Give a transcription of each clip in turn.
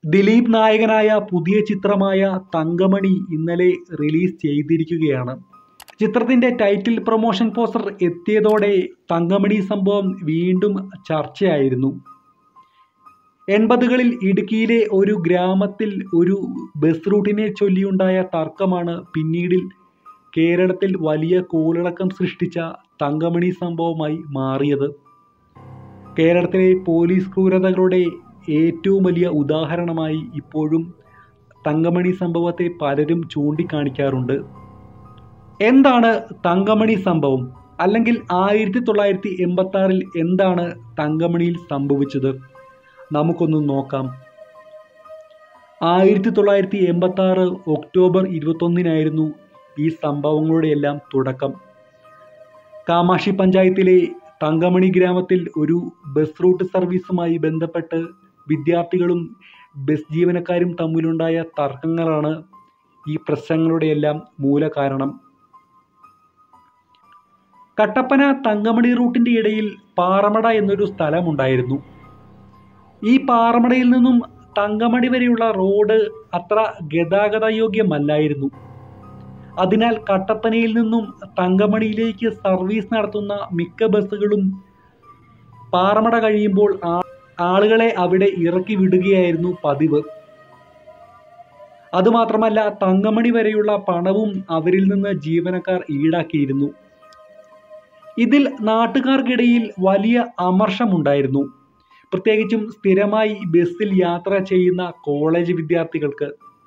ദിലീപ് നായകനായ പുതിയ ചിത്രമായ തങ്കമണി ഇന്നലെ റിലീസ് ചെയ്തിരിക്കുകയാണ് ചിത്രത്തിന്റെ ടൈറ്റിൽ പ്രൊമോഷൻ പോസ്റ്റർ എത്തിയതോടെ തങ്കമണി സംഭവം വീണ്ടും ചർച്ചയായിരുന്നു എൺപതുകളിൽ ഇടുക്കിയിലെ ഒരു ഗ്രാമത്തിൽ ഒരു ബസ് റൂട്ടിനെ ചൊല്ലിയുണ്ടായ തർക്കമാണ് പിന്നീടിൽ കേരളത്തിൽ വലിയ കോളിളക്കം സൃഷ്ടിച്ച തങ്കമണി സംഭവമായി മാറിയത് കേരളത്തിലെ പോലീസ് ക്രൂരതകളുടെ ഏറ്റവും വലിയ ഉദാഹരണമായി ഇപ്പോഴും തങ്കമണി സംഭവത്തെ പലരും ചൂണ്ടിക്കാണിക്കാറുണ്ട് എന്താണ് തങ്കമണി സംഭവം അല്ലെങ്കിൽ ആയിരത്തി തൊള്ളായിരത്തി എൺപത്തി ആറിൽ എന്താണ് തങ്കമണിയിൽ സംഭവിച്ചത് നമുക്കൊന്ന് നോക്കാം ആയിരത്തി തൊള്ളായിരത്തി എൺപത്തി ആറ് ഒക്ടോബർ ഇരുപത്തൊന്നിനായിരുന്നു ഈ സംഭവങ്ങളുടെ എല്ലാം തുടക്കം കാമാക്ഷി പഞ്ചായത്തിലെ തങ്കമണി ഗ്രാമത്തിൽ ഒരു ബസ് റൂട്ട് സർവീസുമായി ബന്ധപ്പെട്ട് വിദ്യാർത്ഥികളും ബസ് ജീവനക്കാരും തമ്മിലുണ്ടായ തർക്കങ്ങളാണ് ഈ പ്രശ്നങ്ങളുടെയെല്ലാം മൂലകാരണം കട്ടപ്പന തങ്കമണി റൂട്ടിൻ്റെ ഇടയിൽ പാറമട എന്നൊരു സ്ഥലമുണ്ടായിരുന്നു ഈ പാറമടയിൽ നിന്നും തങ്കമണി വരെയുള്ള റോഡ് അത്ര ഗതാഗതയോഗ്യമല്ലായിരുന്നു അതിനാൽ കട്ടപ്പനയിൽ നിന്നും തങ്കമണിയിലേക്ക് സർവീസ് നടത്തുന്ന മിക്ക ബസ്സുകളും പാറമട കഴിയുമ്പോൾ ആളുകളെ അവിടെ ഇറക്കി വിടുകയായിരുന്നു പതിവ് അതുമാത്രമല്ല തങ്കമണി വരെയുള്ള പണവും അവരിൽ നിന്ന് ജീവനക്കാർ ഈടാക്കിയിരുന്നു ഇതിൽ നാട്ടുകാർക്കിടയിൽ വലിയ അമർഷമുണ്ടായിരുന്നു പ്രത്യേകിച്ചും സ്ഥിരമായി ബസ്സിൽ യാത്ര ചെയ്യുന്ന കോളേജ് വിദ്യാർത്ഥികൾക്ക്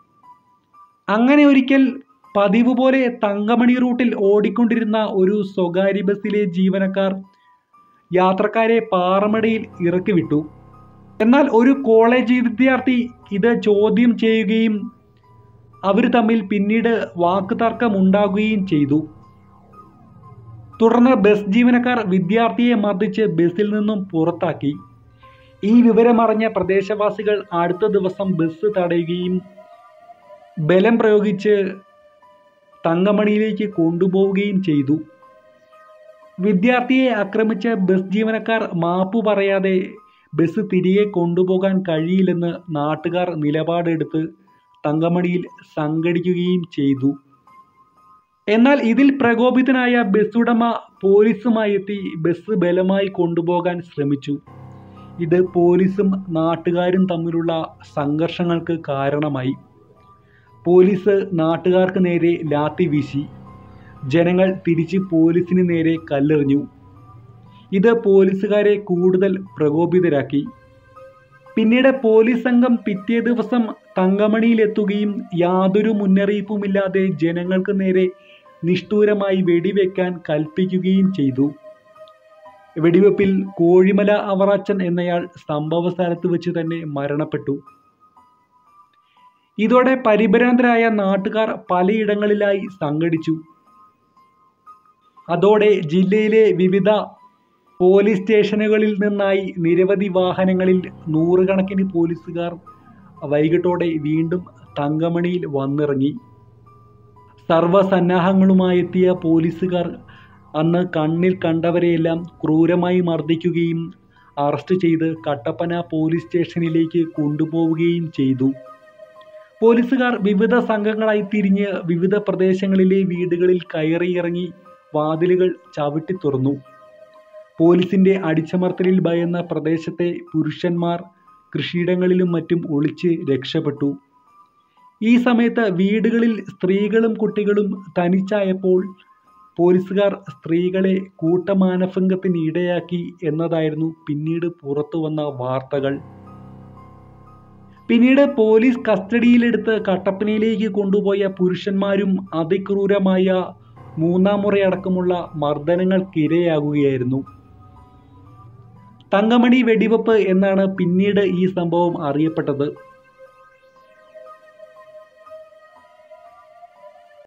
അങ്ങനെ ഒരിക്കൽ പതിവ് പോലെ തങ്കമണി റൂട്ടിൽ ഓടിക്കൊണ്ടിരുന്ന ഒരു സ്വകാര്യ ബസ്സിലെ ജീവനക്കാർ യാത്രക്കാരെ പാറമടയിൽ ഇറക്കി വിട്ടു എന്നാൽ ഒരു കോളേജ് വിദ്യാർത്ഥി ഇത് ചോദ്യം ചെയ്യുകയും അവർ തമ്മിൽ പിന്നീട് വാക്കുതർക്കം ഉണ്ടാകുകയും ചെയ്തു തുടർന്ന് ബസ് ജീവനക്കാർ വിദ്യാർത്ഥിയെ മർദ്ദിച്ച് ബസ്സിൽ നിന്നും പുറത്താക്കി ഈ വിവരമറിഞ്ഞ പ്രദേശവാസികൾ അടുത്ത ദിവസം ബസ് തടയുകയും ബലം പ്രയോഗിച്ച് തങ്കമണിയിലേക്ക് കൊണ്ടുപോവുകയും ചെയ്തു വിദ്യാർത്ഥിയെ ആക്രമിച്ച ബസ് ജീവനക്കാർ മാപ്പു പറയാതെ ബസ് തിരികെ കൊണ്ടുപോകാൻ കഴിയില്ലെന്ന് നാട്ടുകാർ നിലപാടെടുത്ത് തങ്കമണിയിൽ സംഘടിക്കുകയും ചെയ്തു എന്നാൽ ഇതിൽ പ്രകോപിതനായ ബസ് ഉടമ പോലീസുമായി എത്തി ബസ് ബലമായി കൊണ്ടുപോകാൻ ശ്രമിച്ചു ഇത് പോലീസും നാട്ടുകാരും തമ്മിലുള്ള സംഘർഷങ്ങൾക്ക് കാരണമായി പോലീസ് നാട്ടുകാർക്ക് നേരെ ലാത്തി വീശി ജനങ്ങൾ തിരിച്ച് പോലീസിന് നേരെ കല്ലെറിഞ്ഞു ഇത് പോലീസുകാരെ കൂടുതൽ പ്രകോപിതരാക്കി പിന്നീട് പോലീസ് സംഘം പിറ്റേ ദിവസം തങ്കമണിയിലെത്തുകയും യാതൊരു മുന്നറിയിപ്പുമില്ലാതെ ജനങ്ങൾക്ക് നേരെ നിഷ്ഠൂരമായി വെടിവെക്കാൻ കൽപ്പിക്കുകയും ചെയ്തു വെടിവെപ്പിൽ കോഴിമല അവറാച്ചൻ എന്നയാൾ സംഭവ സ്ഥലത്ത് വെച്ച് തന്നെ മരണപ്പെട്ടു ഇതോടെ പരിഭ്രാന്തരായ നാട്ടുകാർ പലയിടങ്ങളിലായി സംഘടിച്ചു അതോടെ ജില്ലയിലെ വിവിധ പോലീസ് സ്റ്റേഷനുകളിൽ നിന്നായി നിരവധി വാഹനങ്ങളിൽ നൂറുകണക്കിന് പോലീസുകാർ വൈകിട്ടോടെ വീണ്ടും തങ്കമണിയിൽ വന്നിറങ്ങി സർവ്വസന്നാഹങ്ങളുമായി എത്തിയ പോലീസുകാർ അന്ന് കണ്ണിൽ കണ്ടവരെയെല്ലാം ക്രൂരമായി മർദ്ദിക്കുകയും അറസ്റ്റ് ചെയ്ത് കട്ടപ്പന പോലീസ് സ്റ്റേഷനിലേക്ക് കൊണ്ടുപോവുകയും ചെയ്തു പോലീസുകാർ വിവിധ സംഘങ്ങളായി തിരിഞ്ഞ് വിവിധ പ്രദേശങ്ങളിലെ വീടുകളിൽ കയറിയിറങ്ങി വാതിലുകൾ ചവിട്ടി തുറന്നു പോലീസിന്റെ അടിച്ചമർത്തലിൽ ഭയന്ന പ്രദേശത്തെ പുരുഷന്മാർ കൃഷിയിടങ്ങളിലും മറ്റും ഒളിച്ച് രക്ഷപ്പെട്ടു ഈ സമയത്ത് വീടുകളിൽ സ്ത്രീകളും കുട്ടികളും തനിച്ചായപ്പോൾ പോലീസുകാർ സ്ത്രീകളെ കൂട്ടമാനഭംഗത്തിന് ഇടയാക്കി എന്നതായിരുന്നു പിന്നീട് പുറത്തു വന്ന വാർത്തകൾ പിന്നീട് പോലീസ് കസ്റ്റഡിയിലെടുത്ത് കട്ടപ്പനയിലേക്ക് കൊണ്ടുപോയ പുരുഷന്മാരും അതിക്രൂരമായ മൂന്നാം മുറയടക്കമുള്ള മർദ്ദനങ്ങൾക്കിരയാകുകയായിരുന്നു തങ്കമണി വെടിവെപ്പ് എന്നാണ് പിന്നീട് ഈ സംഭവം അറിയപ്പെട്ടത്